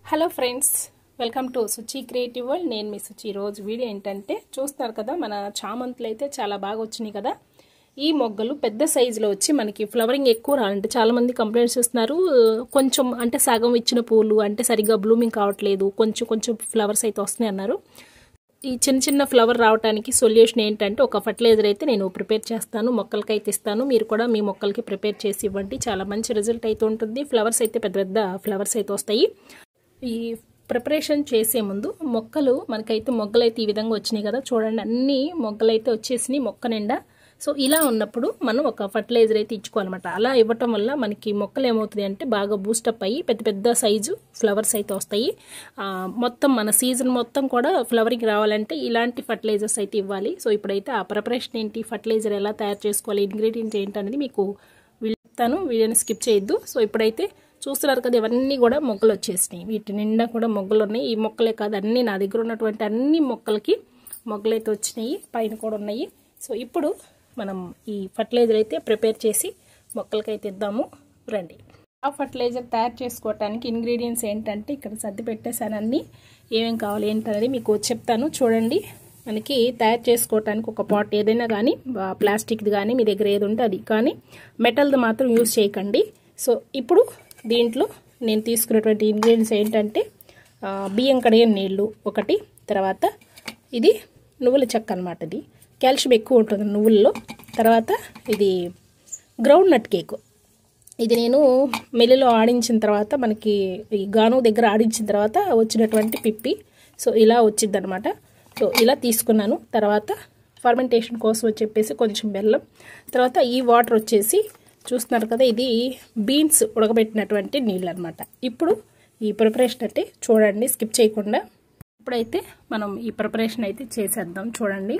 hello friends welcome to Suchi creative world నేను మీ సుచి రోజు వీడియో ఏంటంటే చూస్తారు కదా మన చామంతులు అయితే చాలా బాగా వచ్చినాయి కదా ఈ మొగ్గలు పెద్ద సైజులో వచ్చి మనకి ఫ్లవరింగ్ ఎక్కువ రాలంటే చాలామంది కంప్లైంట్స్ ఇస్తున్నారు కొంచెం అంటే సగం ఇచ్చిన పూలు అంటే సరిగ్గా బ్లూమింగ్ కావట్లేదు కొంచెం కొంచెం ఫ్లవర్స్ అయితే వస్తున్నాయి అన్నారు ఈ చిన్న చిన్న ఫ్లవర్ రావడానికి సొల్యూషన్ ఏంటంటే ఒక ఫర్టిలైజర్ అయితే నేను ప్రిపేర్ చేస్తాను మొక్కలకి అయితే ఇస్తాను మీరు కూడా మీ మొక్కలకి ప్రిపేర్ చేసి ఇవ్వండి చాలా మంచి రిజల్ట్ అయితే ఉంటుంది ఫ్లవర్స్ అయితే పెద్ద పెద్ద ఫ్లవర్స్ అయితే వస్తాయి ఈ ప్రిపరేషన్ చేసే ముందు మొక్కలు మనకైతే మొగ్గలైతే ఈ విధంగా వచ్చినాయి కదా చూడండి అన్ని మొగ్గలైతే వచ్చేసినాయి మొక్క నిండా సో ఇలా ఉన్నప్పుడు మనం ఒక ఫర్టిలైజర్ అయితే ఇచ్చుకోవాలన్నమాట అలా ఇవ్వటం వల్ల మనకి మొక్కలు ఏమవుతుంది అంటే బాగా బూస్టప్ అయ్యి పెద్ద పెద్ద సైజు ఫ్లవర్స్ అయితే వస్తాయి మొత్తం మన సీజన్ మొత్తం కూడా ఫ్లవరింగ్ రావాలంటే ఇలాంటి ఫర్టిలైజర్స్ అయితే ఇవ్వాలి సో ఇప్పుడైతే ఆ ప్రిపరేషన్ ఏంటి ఫర్టిలైజర్ ఎలా తయారు చేసుకోవాలి ఇంగ్రీడియంట్స్ ఏంటనేది మీకు వెళ్తాను వీడియోని స్కిప్ చేయొద్దు సో ఇప్పుడైతే చూస్తున్నారు కదా ఇవన్నీ కూడా మొగ్గలు వచ్చేసినాయి వీటి నిండా కూడా మొగ్గలు ఉన్నాయి ఈ మొక్కలే కాదు అన్నీ నా దగ్గర ఉన్నటువంటి అన్ని మొక్కలకి మొగ్గలు అయితే వచ్చినాయి పైన కూడా ఉన్నాయి సో ఇప్పుడు మనం ఈ ఫర్టిలైజర్ అయితే ప్రిపేర్ చేసి మొక్కలకైతే ఇద్దాము రండి ఆ ఫర్టిలైజర్ తయారు చేసుకోవటానికి ఇంగ్రీడియంట్స్ ఏంటంటే ఇక్కడ సర్ది పెట్టేశాను అన్నీ ఏమేం కావాలి ఏంటనేది మీకు చెప్తాను చూడండి మనకి తయారు చేసుకోవటానికి ఒక పాట్ ఏదైనా కానీ ప్లాస్టిక్ది కానీ మీ దగ్గర ఏది ఉంటే అది కానీ మెటల్ది మాత్రం యూజ్ చేయకండి సో ఇప్పుడు దీంట్లో నేను తీసుకున్నటువంటి ఇంగ్రీడియంట్స్ ఏంటంటే బియ్యం కడిగిన నీళ్ళు ఒకటి తర్వాత ఇది నువ్వుల చెక్క అనమాట ఇది కాల్షియం ఎక్కువ ఉంటుంది నువ్వుల్లో తర్వాత ఇది గ్రౌండ్ నట్ కేక్ ఇది నేను మిల్లులో ఆడించిన తర్వాత మనకి ఈ గాను దగ్గర ఆడించిన తర్వాత వచ్చినటువంటి పిప్పి సో ఇలా వచ్చింది అనమాట సో ఇలా తీసుకున్నాను తర్వాత ఫర్మెంటేషన్ కోసం చెప్పేసి కొంచెం బెల్లం తర్వాత ఈ వాటర్ వచ్చేసి చూస్తున్నారు కదా ఇది బీన్స్ ఉడకబెట్టినటువంటి నీళ్ళు అనమాట ఇప్పుడు ఈ ప్రిపరేషన్ అయితే చూడండి స్కిప్ చేయకుండా ఇప్పుడైతే మనం ఈ ప్రిపరేషన్ అయితే చేసేద్దాం చూడండి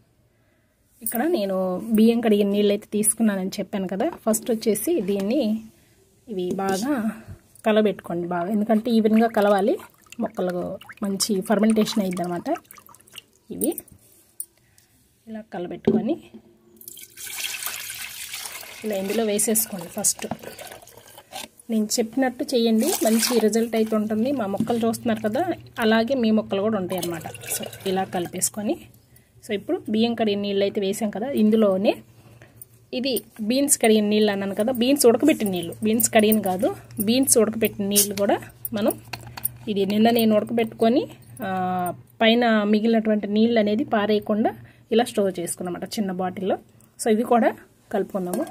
ఇక్కడ నేను బియ్యం కడిగిన నీళ్ళు అయితే తీసుకున్నానని చెప్పాను కదా ఫస్ట్ వచ్చేసి దీన్ని ఇవి బాగా కలబెట్టుకోండి బాగా ఎందుకంటే ఈవెన్గా కలవాలి మొక్కలు మంచి ఫర్మెంటేషన్ అయ్యిద్ది అనమాట ఇవి ఇలా కలబెట్టుకొని ఇలా ఇందులో వేసేసుకోండి ఫస్ట్ నేను చెప్పినట్టు చేయండి మంచి రిజల్ట్ అయితే ఉంటుంది మా మొక్కలు చూస్తున్నారు కదా అలాగే మీ మొక్కలు కూడా ఉంటాయి అన్నమాట సో ఇలా కలిపేసుకొని సో ఇప్పుడు బియ్యం కడిగిన నీళ్ళు అయితే వేసాం కదా ఇందులోనే ఇది బీన్స్ కడిగిన నీళ్ళు అన్నాను కదా బీన్స్ ఉడకబెట్టిన నీళ్ళు బీన్స్ కడిగిన కాదు బీన్స్ ఉడకబెట్టిన నీళ్ళు కూడా మనం ఇది నిన్న నేను ఉడకబెట్టుకొని పైన మిగిలినటువంటి నీళ్ళు అనేది పారేయకుండా ఇలా స్టోర్ చేసుకున్నమాట చిన్న బాటిల్లో సో ఇవి కూడా కలుపుకుందాము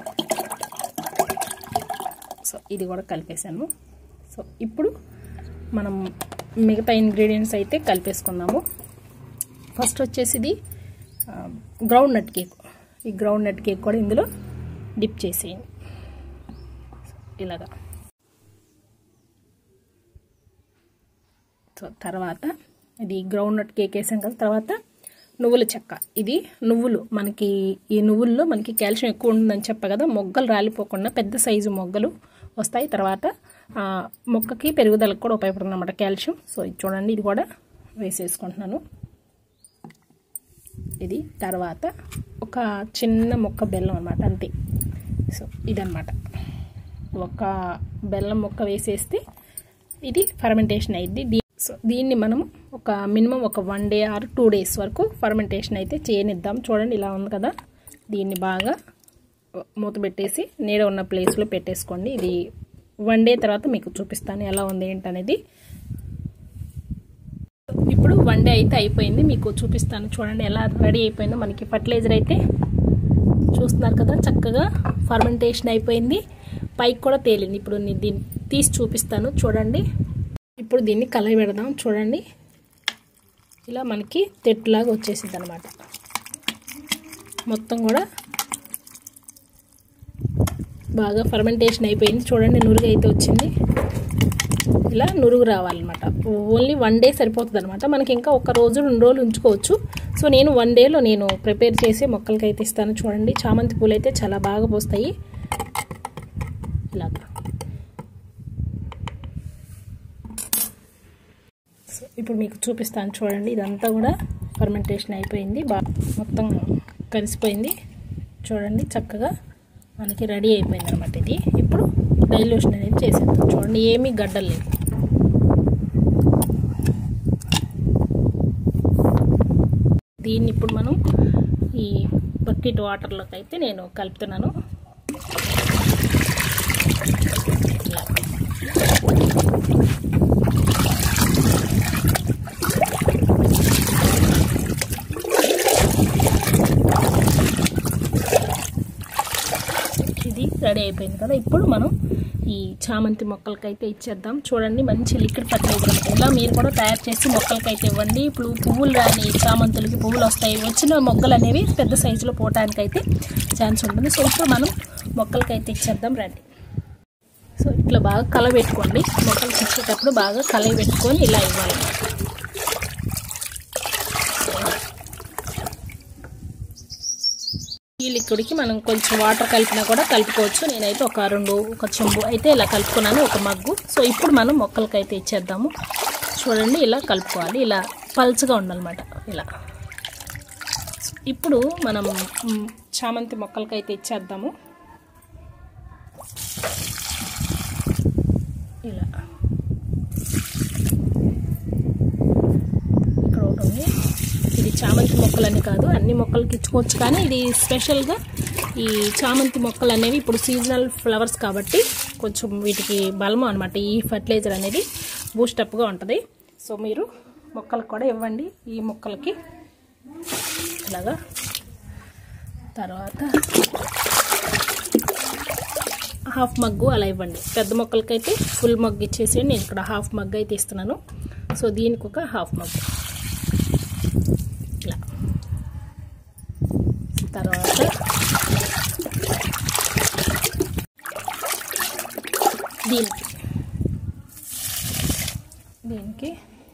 సో ఇది కూడా కలిపేసాను సో ఇప్పుడు మనం మిగతా ఇంగ్రీడియంట్స్ అయితే కలిపేసుకుందాము ఫస్ట్ వచ్చేసి ఇది గ్రౌండ్ నట్ కేక్ ఈ గ్రౌండ్ నట్ కేక్ కూడా ఇందులో డిప్ చేసేయండి ఇలాగా సో తర్వాత ఇది గ్రౌండ్ నట్ కేక్ వేసాం కదా తర్వాత నువ్వుల చెక్క ఇది నువ్వులు మనకి ఈ నువ్వుల్లో మనకి కాల్షియం ఎక్కువ ఉంటుందని చెప్ప కదా మొగ్గలు రాలిపోకుండా పెద్ద సైజు మొగ్గలు వస్తాయి తర్వాత మొక్కకి పెరుగుదలకు కూడా ఉపయోగపడుతుంది అన్నమాట కాల్షియం సో ఇది చూడండి ఇది కూడా వేసేసుకుంటున్నాను ఇది తర్వాత ఒక చిన్న మొక్క బెల్లం అనమాట అంతే సో ఇదనమాట ఒక బెల్లం మొక్క వేసేస్తే ఇది ఫర్మెంటేషన్ అయింది సో దీన్ని మనం ఒక మినిమం ఒక one day or two days వరకు ఫర్మెంటేషన్ అయితే చేయనిద్దాం చూడండి ఇలా ఉంది కదా దీన్ని బాగా మూత పెట్టేసి నీడ ఉన్న ప్లేస్లో పెట్టేసుకోండి ఇది వన్ డే తర్వాత మీకు చూపిస్తాను ఎలా ఉంది ఏంటనేది ఇప్పుడు వన్ డే అయితే అయిపోయింది మీకు చూపిస్తాను చూడండి ఎలా రెడీ అయిపోయిందో మనకి ఫర్టిలైజర్ అయితే చూస్తున్నారు కదా చక్కగా ఫర్మెంటేషన్ అయిపోయింది పైకి కూడా తేలింది ఇప్పుడు నేను దీన్ని తీసి చూపిస్తాను చూడండి ఇప్పుడు దీన్ని కలయి పెడదాం చూడండి ఇలా మనకి తెట్టులాగా వచ్చేసింది అనమాట మొత్తం కూడా బాగా ఫర్మెంటేషన్ అయిపోయింది చూడండి నురుగు అయితే వచ్చింది ఇలా నురుగు రావాలన్నమాట ఓన్లీ వన్ డే సరిపోతుంది అనమాట మనకి ఇంకా ఒక రోజు రెండు రోజులు ఉంచుకోవచ్చు సో నేను వన్ డేలో నేను ప్రిపేర్ చేసి మొక్కలకి అయితే ఇస్తాను చూడండి చామంతి పూలు అయితే చాలా బాగా పోస్తాయి ఇలాగా సో ఇప్పుడు మీకు చూపిస్తాను చూడండి ఇదంతా కూడా ఫర్మెంటేషన్ అయిపోయింది బాగా మొత్తం కలిసిపోయింది చూడండి చక్కగా మనకి రెడీ అయిపోయింది అనమాట ఇది ఇప్పుడు డైల్యూషన్ అనేది చేసేద్దాం చూడండి ఏమీ గడ్డలు లేవు దీన్ని ఇప్పుడు మనం ఈ బకెట్ వాటర్లోకి అయితే నేను కలుపుతున్నాను ఇలా ఇది రెడీ అయిపోయింది కదా ఇప్పుడు మనం ఈ చామంతి మొక్కలకైతే ఇచ్చేద్దాం చూడండి మంచి లిక్విడ్ ఫర్టిలైజర్ ఇలా మీరు కూడా తయారు చేసి మొక్కలకైతే ఇవ్వండి ఇప్పుడు పువ్వులు రాని చామంతులకి పువ్వులు వస్తాయి వచ్చిన మొక్కలు అనేవి పెద్ద సైజులో పోవటానికైతే ఛాన్స్ ఉంటుంది సో ఇప్పుడు మనం మొక్కలకైతే ఇచ్చేద్దాం రండి సో ఇట్లా బాగా కలబెట్టుకోండి మొక్కలకి ఇచ్చేటప్పుడు బాగా కలబెట్టుకొని ఇలా ఇవ్వాలి ఈ లిక్విడ్కి మనం కొంచెం వాటర్ కలిపినా కూడా కలుపుకోవచ్చు నేనైతే ఒక రెండు ఒక చెంబు అయితే ఇలా కలుపుకున్నాను ఒక మగ్గు సో ఇప్పుడు మనం మొక్కలకి అయితే ఇచ్చేద్దాము చూడండి ఇలా కలుపుకోవాలి ఇలా పల్చగా ఉండాలన్నమాట ఇలా ఇప్పుడు మనం మ్, చామంతి మొక్కలకి అయితే ఇచ్చేద్దాము ఇలా ఇక్కడ ఒకటి ఉంది ఇది చామంతి మొక్కలని కాదు అన్ని మొక్కలకి ఇచ్చుకోవచ్చు కానీ ఇది స్పెషల్గా ఈ చామంతి మొక్కలు అనేవి ఇప్పుడు సీజనల్ ఫ్లవర్స్ కాబట్టి కొంచెం వీటికి బలము అనమాట ఈ ఫర్టిలైజర్ అనేది బూస్టప్గా ఉంటుంది సో మీరు మొక్కలకు కూడా ఇవ్వండి ఈ మొక్కలకి ఇలాగా తర్వాత హాఫ్ మగ్గు అలా ఇవ్వండి పెద్ద మొక్కలకైతే ఫుల్ మగ్గు ఇచ్చేసి నేను ఇక్కడ హాఫ్ మగ్గు అయితే ఇస్తున్నాను సో దీనికి ఒక హాఫ్ మగ్గు ఇలా తర్వాత దీనికి దీనికి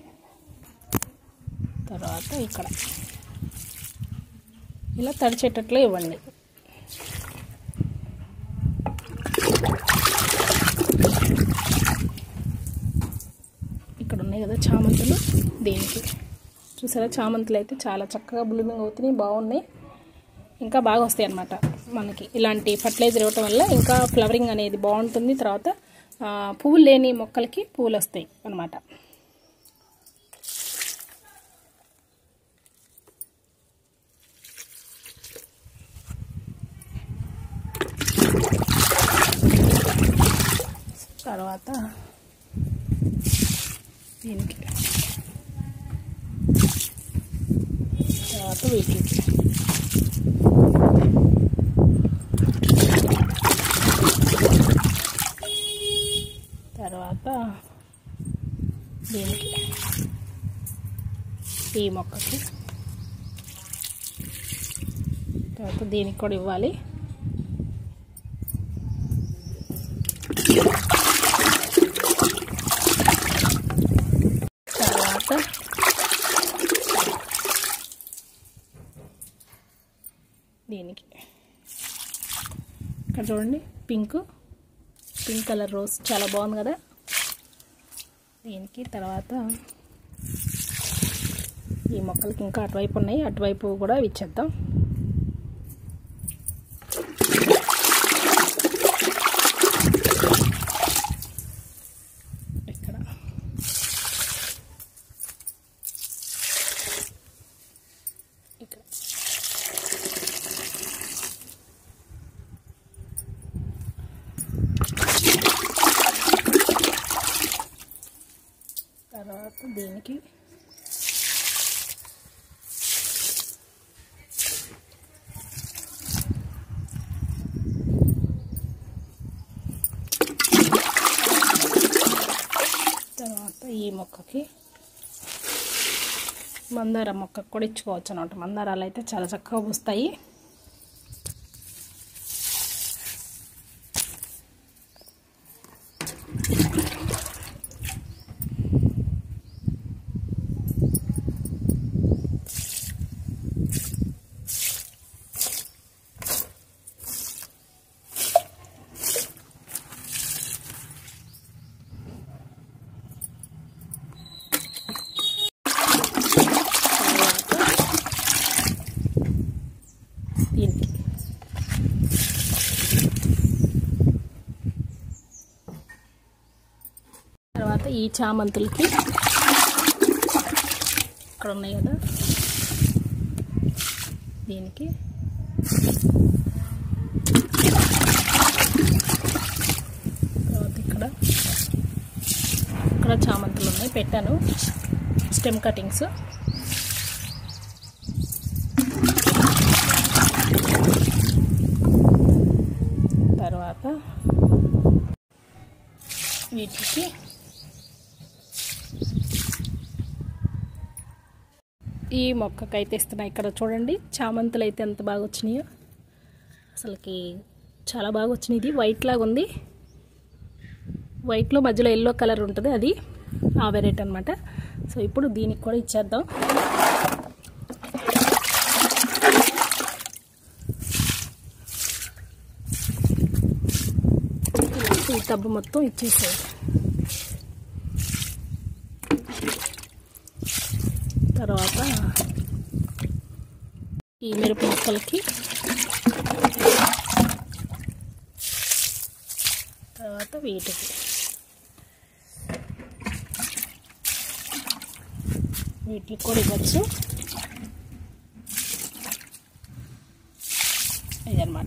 తర్వాత ఇక్కడ ఇలా తడిచేటట్లు ఇవ్వండి ఇక్కడ ఉన్నాయి కదా చామంతులు దీనికి చూసారా చామంతులు అయితే చాలా చక్కగా బ్లూమింగ్ అవుతున్నాయి బాగున్నాయి ఇంకా బాగా వస్తాయి అన్నమాట మనకి ఇలాంటి ఫర్టిలైజర్ ఇవ్వటం వల్ల ఇంకా ఫ్లవరింగ్ అనేది బాగుంటుంది తర్వాత ఆ, పువ్వులు లేని మొక్కలకి పువ్వులు వస్తాయి అన్నమాట తర్వాత దీనికి తర్వాత వీటికి తర్వాత దీనికి ఈ మొక్కకి తర్వాత దీనికి కూడా ఇవ్వాలి తర్వాత దీనికి ఇక్కడ చూడండి పింక్ పింక్ కలర్ రోజ్ చాలా బాగుంది కదా దీనికి తర్వాత ఈ మొక్కలకి ఇంకా అటువైపు ఉన్నాయి అటువైపు కూడా ఇచ్చేద్దాం ఇక్కడ ఇక్కడ తర్వాత దీనికి తర్వాత ఈ మొక్కకి మందార మొక్కకు కూడా ఇచ్చుకోవచ్చు అనమాట మందారాలు అయితే చాలా చక్కగా పూస్తాయి దీనికి తర్వాత ఈ చామంతులకి ఇక్కడ ఉన్నాయి కదా దీనికి తర్వాత ఇక్కడ ఇక్కడ చామంతులు ఉన్నాయి పెట్టాను స్టెమ్ కటింగ్స్ తర్వాత వీటికి ఈ మొక్కకైతే ఇస్తున్నా ఇక్కడ చూడండి చామంతులు అయితే ఎంత బాగా వచ్చినాయో అసలుకి చాలా బాగా వచ్చినాయి ఇది వైట్ లాగా ఉంది వైట్లో మధ్యలో ఎల్లో కలర్ ఉంటుంది అది ఆ వెరైటీ అనమాట సో ఇప్పుడు దీనికి కూడా ఇచ్చేద్దాం ఈ టబ్బు మొత్తం ఇచ్చేసేది తర్వాత ఈ మిరప మొక్కలకి తర్వాత వీటికి వీటికి కూడా ఇవ్వచ్చు ఇదనమాట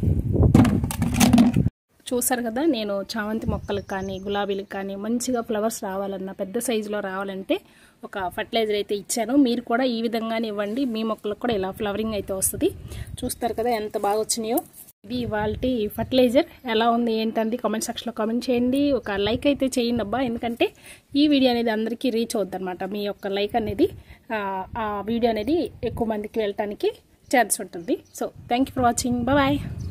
చూసారు కదా నేను చామంతి మొక్కలకు కానీ గులాబీలకు కానీ మంచిగా ఫ్లవర్స్ రావాలన్నా పెద్ద సైజులో రావాలంటే ఒక ఫర్టిలైజర్ అయితే ఇచ్చాను మీరు కూడా ఈ విధంగానే ఇవ్వండి మీ మొక్కలకు కూడా ఇలా ఫ్లవరింగ్ అయితే వస్తుంది చూస్తారు కదా ఎంత బాగా వచ్చినాయో ఇది ఇవాళ ఫర్టిలైజర్ ఎలా ఉంది ఏంటంది కామెంట్ సెక్షన్లో కామెంట్ చేయండి ఒక లైక్ అయితే చేయండి అబ్బా ఎందుకంటే ఈ వీడియో అనేది అందరికీ రీచ్ అవుద్ది అనమాట మీ యొక్క లైక్ అనేది ఆ వీడియో అనేది ఎక్కువ మందికి వెళ్ళటానికి ఛాన్స్ ఉంటుంది so thank for watching bye